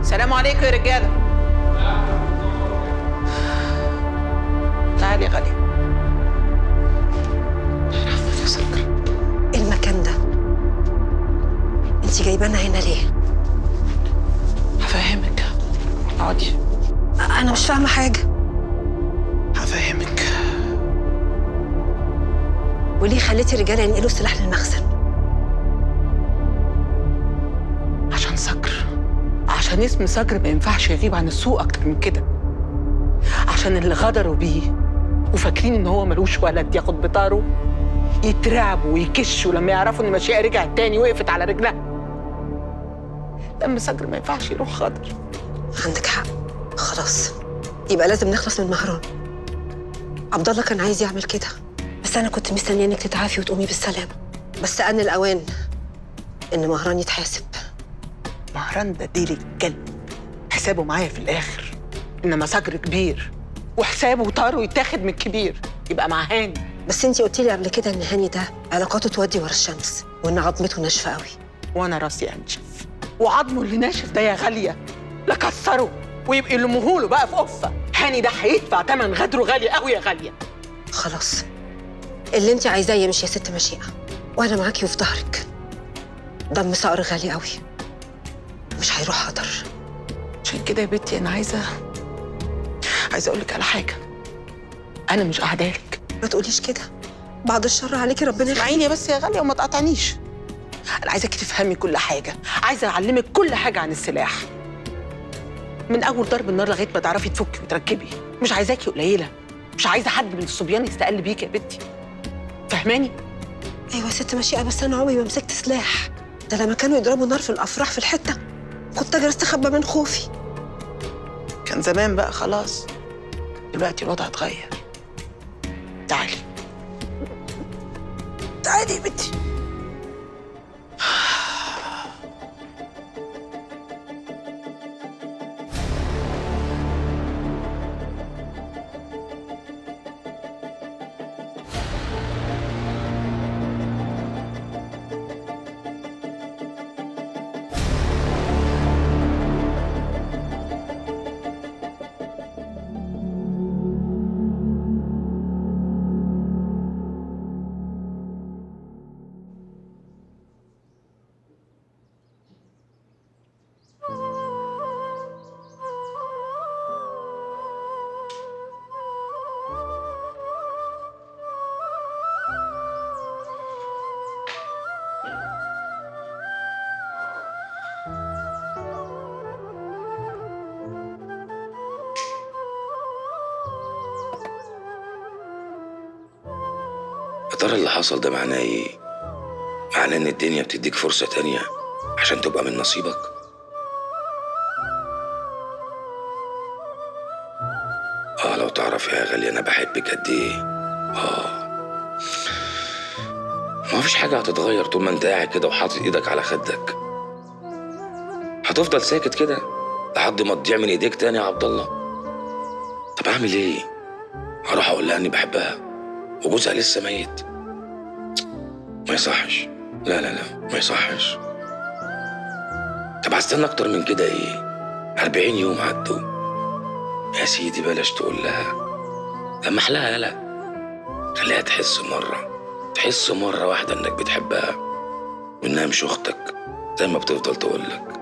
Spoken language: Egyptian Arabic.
سلام عليكم يا رجاله تعالي يا غاليه يا سكر ايه المكان ده انت جايبانا هنا ليه هفهمك اقعدي انا مش فاهمه حاجه هفهمك وليه خليتي الرجاله ينقلوا السلاح للمخزن عشان صقر عشان اسم صقر ما ينفعش يغيب عن السوق اكتر من كده عشان اللي غدروا بيه وفاكرين ان هو ملوش ولد ياخد بطاره يترعبوا ويكشوا لما يعرفوا ان مشيئة رجعت تاني وقفت على رجلها دم صقر ما ينفعش يروح خضر عندك حق خلاص يبقى لازم نخلص من مهران عبد الله كان عايز يعمل كده بس انا كنت مستنيه انك تتعافي وتقومي بالسلامه بس ان الاوان ان مهران يتحاسب مهران ده ديل الكلب حسابه معايا في الاخر انما صقر كبير وحسابه وطاره يتاخد من الكبير يبقى مع هاني بس انت قلتي لي قبل كده ان هاني ده علاقاته تودي ورا الشمس وان عظمته ناشفه قوي وانا راسي انشف وعظمه اللي ناشف ده يا غاليه لا كسره ويبقى يلموه له بقى في قفه هاني ده هيدفع تمن غدره غالي قوي يا غاليه خلاص اللي انت عايزاه يمشي يا ست مشيئه وانا معاكي وفي ظهرك دم صقر غالي قوي مش هيروح هدر عشان كده يا بنتي انا عايزه عايزه اقول لك على حاجه انا مش قاعده لك ما تقوليش كده بعد الشر عليكي ربنا يخليك اسمعيني بس يا غاليه وما تقاطعنيش انا عايزاكي تفهمي كل حاجه عايزه اعلمك كل حاجه عن السلاح من اول ضرب النار لغايه ما تعرفي تفكي وتركبي مش عايزاكي قليله مش عايزه حد من الصبيان يستقل بيكي يا بنتي فهماني ايوه يا ست مشيئه بس انا عمري ما مسكت سلاح ده لما كانوا يضربوا نار في الافراح في الحته كنت اجري استخبى من خوفي كان زمان بقى خلاص دلوقتي الوضع اتغير تعالي تعالي يا بنتي يا ترى اللي حصل ده معناه ايه؟ معناه ان الدنيا بتديك فرصة تانية عشان تبقى من نصيبك؟ اه لو تعرف يا غالي انا بحبك قد ايه اه ما فيش حاجة هتتغير طول ما انت قاعد كده وحاطط ايدك على خدك هتفضل ساكت كده لحد ما تضيع من ايديك تاني يا عبد الله طب اعمل ايه؟ هروح اقول لها اني بحبها وجوزها لسه ميت ما يصحش لا لا لا ما يصحش طب هستنى اكتر من كده ايه أربعين يوم عدوا يا سيدي بلاش تقول لها لمح لها يلا خليها تحس مرة تحس مرة واحدة انك بتحبها وانها مش اختك زي ما بتفضل تقول لك